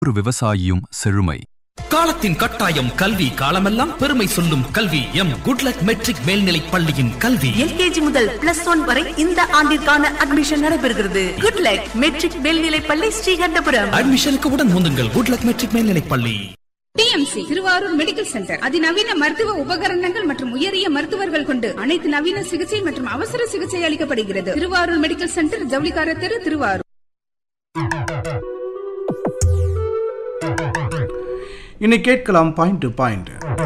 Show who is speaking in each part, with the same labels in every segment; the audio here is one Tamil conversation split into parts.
Speaker 1: ஒரு விவசாயியும் செழுமை
Speaker 2: காலத்தின் கட்டாயம் கல்வி காலமெல்லாம் பெருமை சொல்லும் கல்வி எம் குட்லக் மெட்ரிக் மேல்நிலைப் பள்ளியின் கல்வி
Speaker 3: எல்கேஜி முதல் பிளஸ் ஒன் வரை இந்த ஆண்டிற்கான அட்மிஷன் நடைபெறுகிறது குட் லக் மெட்ரிக் மேல்நிலைப் பள்ளி ஸ்ரீகண்டபுரம்
Speaker 2: அட்மிஷனுக்கு உடன் முந்துங்கள் குட்லக் மெட்ரிக் மேல்நிலைப் பள்ளி
Speaker 4: டிஎம்சி திருவாரூர் மெடிக்கல் சென்டர் அதிநவீன மருத்துவ உபகரணங்கள் மற்றும் உயரிய மருத்துவர்கள் கொண்டு அனைத்து நவீன சிகிச்சை மற்றும் அவசர சிகிச்சை அளிக்கப்படுகிறது திருவாரூர் மெடிக்கல் சென்டர் ஜவுளிக்கார தெரு திருவாரூர்
Speaker 5: இனி கேட்கலாம் பாயிண்ட் டு பாயிண்ட்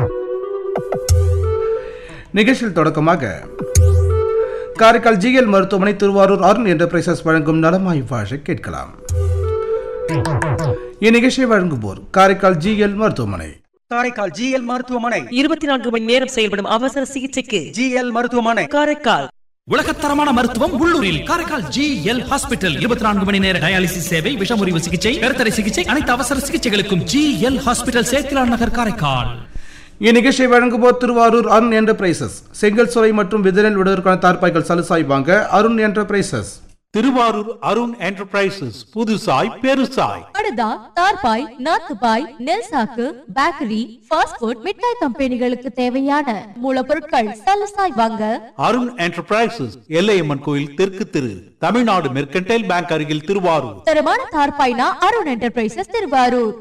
Speaker 5: நிகழ்ச்சியில் தொடக்கமாக காரைக்கால் ஜிஎல் மருத்துவமனை திருவாரூர் அருண் என்டர்பிரைசஸ் வழங்கும் நலமாய்வாழ கேட்கலாம் இந்நிகழ்ச்சியை வழங்குவோர் காரைக்கால் ஜிஎல் மருத்துவமனை
Speaker 6: காரைக்கால் ஜிஎல் மருத்துவமனை
Speaker 7: இருபத்தி நான்கு மணி நேரம் செயல்படும் அவசர சிகிச்சைக்கு
Speaker 6: ஜிஎல் மருத்துவமனை
Speaker 7: காரைக்கால்
Speaker 2: உலகத்தரமான மருத்துவம் உள்ளூரில் காரைக்கால் ஜி எல் ஹாஸ்பிட்டல் இருபத்தி நான்கு மணி நேர டயாலிசிஸ் சேவை விஷமுறிவு சிகிச்சை கருத்தடை சிகிச்சை அனைத்து அவசர சிகிச்சைகளுக்கும் G L hospital Sethilan Nagar Karaikal
Speaker 5: இந்நிகழ்ச்சியை வழங்குவோர் திருவாரூர் அருண் என்டர்பிரைசஸ் செங்கல் சுரை மற்றும் விதனல் விடுவதற்கான தார்பாய்கள் சலுசாய் வாங்க அருண் என்டர்பிரைசஸ்
Speaker 8: திருவாரூர் அருண் என்டர்பிரைசஸ் புதுசாய் பெருசாய்
Speaker 9: படுதா தார்பாய் நாத்துபாய் நெல் சாக்கு பேக்கரி ஃபாஸ்ட் ஃபுட் மிட்டாய் கம்பெனிகளுக்கு தேவையான மூலப்பொருட்கள் சலசாய் வாங்க
Speaker 8: அருண் என்டர்பிரைசஸ் எல்லையம்மன் கோயில் தெற்கு திரு தமிழ்நாடு மெர்கன்டைல் பேங்க் அருகில் திருவாரூர்
Speaker 9: தரமான தார்பாய்னா அருண் என்டர்பிரைசஸ் திருவாரூர்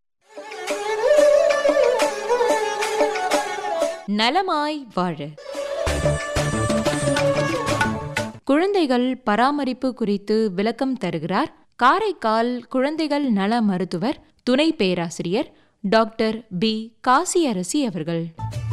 Speaker 10: நலமாய் வாழ குழந்தைகள் பராமரிப்பு குறித்து விளக்கம் தருகிறார் காரைக்கால் குழந்தைகள் நல மருத்துவர் துணை பேராசிரியர் டாக்டர் பி காசியரசி அவர்கள்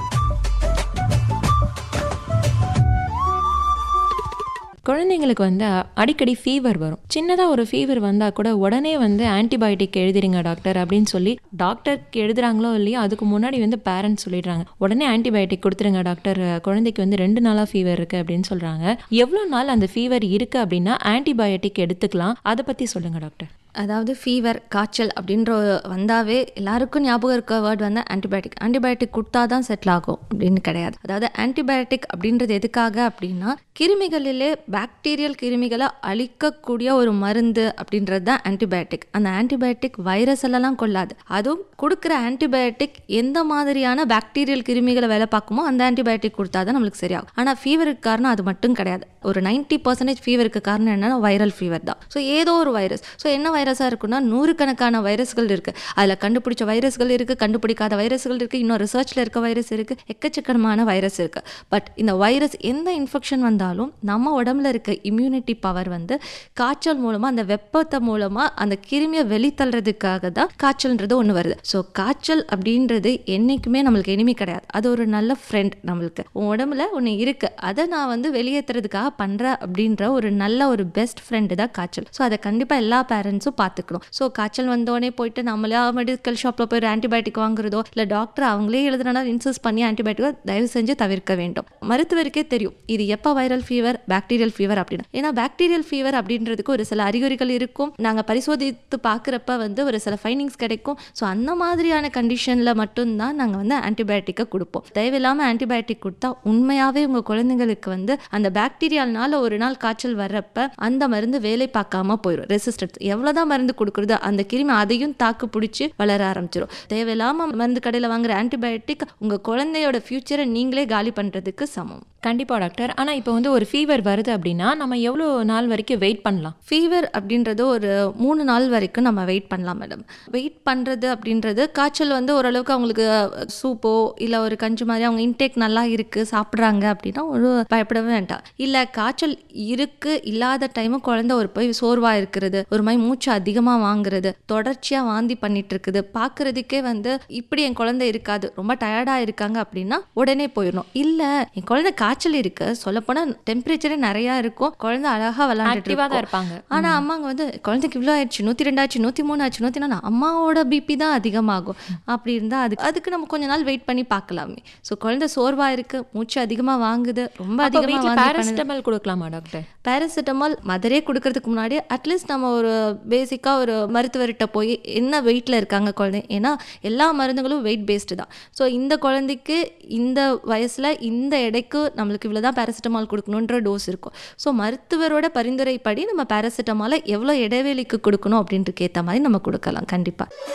Speaker 10: குழந்தைங்களுக்கு வந்து அ- அடிக்கடி ஃபீவர் வரும் சின்னதாக ஒரு ஃபீவர் வந்தால் கூட உடனே வந்து ஆன்டிபயோட்டிக் எழுதிருங்க டாக்டர் அப்படின்னு சொல்லி டாக்டருக்கு எழுதுறாங்களோ இல்லையோ அதுக்கு முன்னாடி வந்து பேரண்ட்ஸ் சொல்லிடுறாங்க உடனே ஆன்டிபயோட்டிக் கொடுத்துருங்க டாக்டர் குழந்தைக்கு வந்து ரெண்டு நாளாக ஃபீவர் இருக்குது அப்படின்னு சொல்கிறாங்க எவ்வளோ நாள் அந்த ஃபீவர் இருக்குது அப்படின்னா ஆன்டிபயோட்டிக் எடுத்துக்கலாம் அதை பற்றி சொல்லுங்கள் டாக்டர்
Speaker 11: அதாவது ஃபீவர் காய்ச்சல் அப்படின்ற வந்தாவே எல்லாருக்கும் ஞாபகம் இருக்க வேர்ட் வந்து ஆன்டிபயோட்டிக் ஆன்டிபயோட்டிக் கொடுத்தா தான் செட்டில் ஆகும் அப்படின்னு கிடையாது அதாவது ஆன்டிபயோட்டிக் அப்படின்றது எதுக்காக அப்படின்னா கிருமிகளிலே பாக்டீரியல் கிருமிகளை அழிக்கக்கூடிய ஒரு மருந்து அப்படின்றது தான் ஆன்டிபயோட்டிக் அந்த ஆன்டிபயோட்டிக் வைரஸ் எல்லாம் கொள்ளாது அதுவும் கொடுக்குற ஆன்டிபயோட்டிக் எந்த மாதிரியான பாக்டீரியல் கிருமிகளை வேலை பார்க்குமோ அந்த ஆன்டிபயோட்டிக் கொடுத்தா தான் நம்மளுக்கு சரியாகும் ஆனால் ஃபீவருக்கு காரணம் அது மட்டும் கிடையாது ஒரு 90% பர்சன்டேஜ் ஃபீவருக்கு காரணம் என்னன்னா வைரல் ஃபீவர் தான் ஸோ ஏதோ ஒரு வைரஸ் ஸோ என்ன வைரஸாக இருக்குன்னா நூறுக்கணக்கான வைரஸ்கள் இருக்குது அதில் கண்டுபிடிச்ச வைரஸ்கள் இருக்குது கண்டுபிடிக்காத வைரஸ்கள் இருக்குது இன்னும் ரிசர்ச்சில் இருக்க வைரஸ் இருக்குது எக்கச்சக்கமான வைரஸ் இருக்குது பட் இந்த வைரஸ் எந்த இன்ஃபெக்ஷன் வந்தாலும் நம்ம உடம்புல இருக்க இம்யூனிட்டி பவர் வந்து காய்ச்சல் மூலமாக அந்த வெப்பத்தை மூலமாக அந்த கிருமியை வெளித்தள்ளுறதுக்காக தான் காய்ச்சல்ன்றது ஒன்று வருது ஸோ காய்ச்சல் அப்படின்றது என்றைக்குமே நம்மளுக்கு எனிமி கிடையாது அது ஒரு நல்ல ஃப்ரெண்ட் நம்மளுக்கு உன் உடம்புல ஒன்று இருக்குது அதை நான் வந்து வெளியேற்றுறதுக்காக பண்ணுறேன் அப்படின்ற ஒரு நல்ல ஒரு பெஸ்ட் ஃப்ரெண்டு தான் காய்ச்சல் ஸோ அதை கண்டிப்பாக எல்லா பேரண்ட்ஸும் பார்த்துக்கணும் ஸோ காய்ச்சல் வந்தோடனே போயிட்டு நம்மளே மெடிக்கல் ஷாப்பில் போய் ஆன்டிபயோட்டிக் வாங்குறதோ இல்லை டாக்டர் அவங்களே எழுதுனா இன்சூஸ் பண்ணி ஆன்டிபயோட்டிக்கை தயவு செஞ்சு தவிர்க்க வேண்டும் மருத்துவருக்கே தெரியும் இது எப்போ வைரல் ஃபீவர் பாக்டீரியல் ஃபீவர் அப்படின்னு ஏன்னா பாக்டீரியல் ஃபீவர் அப்படின்றதுக்கு ஒரு சில அறிகுறிகள் இருக்கும் நாங்கள் பரிசோதித்து பார்க்குறப்ப வந்து ஒரு சில ஃபைண்டிங்ஸ் கிடைக்கும் ஸோ அந்த மாதிரியான கண்டிஷனில் மட்டும்தான் நாங்கள் வந்து ஆன்டிபயோட்டிக்கை கொடுப்போம் தேவையில்லாமல் ஆன்டிபயோட்டிக் கொடுத்தா உண்மையாகவே உங்கள் குழந்தைங்களுக்கு வந்து அந்த பாக்டீரியால்னால ஒரு நாள் காய்ச்சல் வர்றப்ப அந்த மருந்து வேலை பார்க்காம போயிடும் ரெசிஸ்டன்ஸ் எவ்வளோதான் மருந்து கொடுக்குறது அந்த கிருமி அதையும் தாக்கு பிடிச்சி வளர ஆரம்பிச்சிடும் தேவையில்லாமல் மருந்து கடையில் வாங்குற ஆன்டிபயோட்டிக் உங்கள் குழந்தையோட ஃபியூச்சரை நீங்களே காலி பண்ணுறதுக்கு சமம்
Speaker 10: கண்டிப்பாக டாக்டர் ஆனால் இப்போ வந்து ஒரு ஃபீவர் வருது அப்படின்னா நம்ம எவ்வளோ நாள் வரைக்கும் வெயிட் பண்ணலாம்
Speaker 11: ஃபீவர் அப்படின்றது ஒரு மூணு நாள் வரைக்கும் நம்ம வெயிட் பண்ணலாம் மேடம் வெயிட் பண்ணுறது அப்படின்றது காய்ச்சல் வந்து ஓரளவுக்கு அவங்களுக்கு சூப்போ இல்லை ஒரு கஞ்சி மாதிரி அவங்க இன்டேக் நல்லா இருக்குது சாப்பிட்றாங்க அப்படின்னா ஒரு பயப்படவே வேண்டாம் இல்லை காய்ச்சல் இருக்குது இல்லாத டைமு குழந்தை ஒரு போய் சோர்வாக இருக்கிறது ஒரு மாதிரி மூச்சு அதிகமாக வாங்குறது தொடர்ச்சியாக வாந்தி பண்ணிட்டு இருக்குது பார்க்குறதுக்கே வந்து இப்படி என் குழந்தை இருக்காது ரொம்ப டயர்டாக இருக்காங்க அப்படின்னா உடனே போயிடணும் இல்லை என் குழந்தை காய்ச்சல் இருக்கு சொல்லப்போனால் டெம்பரேச்சரே நிறையா இருக்கும் குழந்தை அழகாக விளாண்டுட்டு
Speaker 10: ஆக்டிவாக தான்
Speaker 11: இருக்கும்
Speaker 10: இருப்பாங்க
Speaker 11: ஆனால் அம்மாங்க வந்து குழந்தைக்கு இவ்வளோ ஆயிடுச்சு நூற்றி ரெண்டாச்சு நூற்றி மூணு ஆச்சு நூற்றி நாலு அம்மாவோட பிபி தான் அதிகமாகும் அப்படி இருந்தால் அதுக்கு அதுக்கு நம்ம கொஞ்ச நாள் வெயிட் பண்ணி பார்க்கலாமே ஸோ குழந்தை சோர்வாக இருக்கு மூச்சு அதிகமாக வாங்குது ரொம்ப
Speaker 10: அப்போ
Speaker 11: அதிகமாக
Speaker 10: வீட்டில்
Speaker 11: வாந்தி பண்ணுது
Speaker 10: பேராசிட்டமால் கொடுக்கலாமா டாக்டர்
Speaker 11: பேராசிட்டமால் மதரே கொடுக்கறதுக்கு முன்னாடி அட்லீஸ்ட் நம்ம ஒரு பேசிக்காக ஒரு மருத்துவர்கிட்ட போய் என்ன வெயிட்டில் இருக்காங்க குழந்தை ஏன்னா எல்லா மருந்துகளும் வெயிட் பேஸ்டு தான் ஸோ இந்த குழந்தைக்கு இந்த வயசில் இந்த எடைக்கு நம்மளுக்கு இவ்வளோ தான் பேராசிட்டமால் கொடுக்கணுன்ற டோஸ் இருக்கும் ஸோ மருத்துவரோட பரிந்துரைப்படி நம்ம பேராசிட்டமாலை எவ்வளோ இடைவெளிக்கு கொடுக்கணும் அப்படின்றதுக்கு ஏற்ற மாதிரி நம்ம கொடுக்கலாம் கண்டிப்பாக